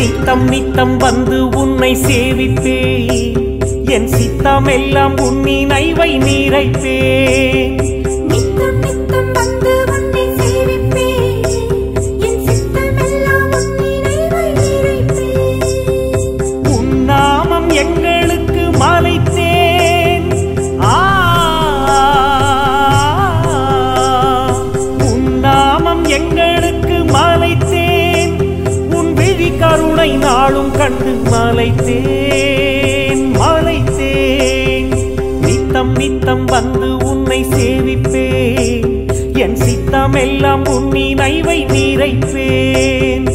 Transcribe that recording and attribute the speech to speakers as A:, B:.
A: நித்தம் நித்தம் வந்து உன்னை சேவிப்பேன் என் சித்தமெல்லாம் உன்னி நைவை நீரைப்பேன்
B: நித்தம் நித்தம் வந்து உன்னை சேவிப்பேன் என் சித்தமெல்லாம் உன் நினைவை நிறைப்பேன்
A: உன் நாமம் எங்களுக்கு மலைத்தேன் ஆ உன் நாமம் எங்களுக்கு மலைத்தேன் உன் விழி கருணை நாளும் கண்டு மலைத்தேன் மலைத்தேன் நித்தம் நித்தம் வந்து உன்னை சேவிப்பேன் என் சித்தமெல்லாம் உன்னி நைவை நீரைப்பேன்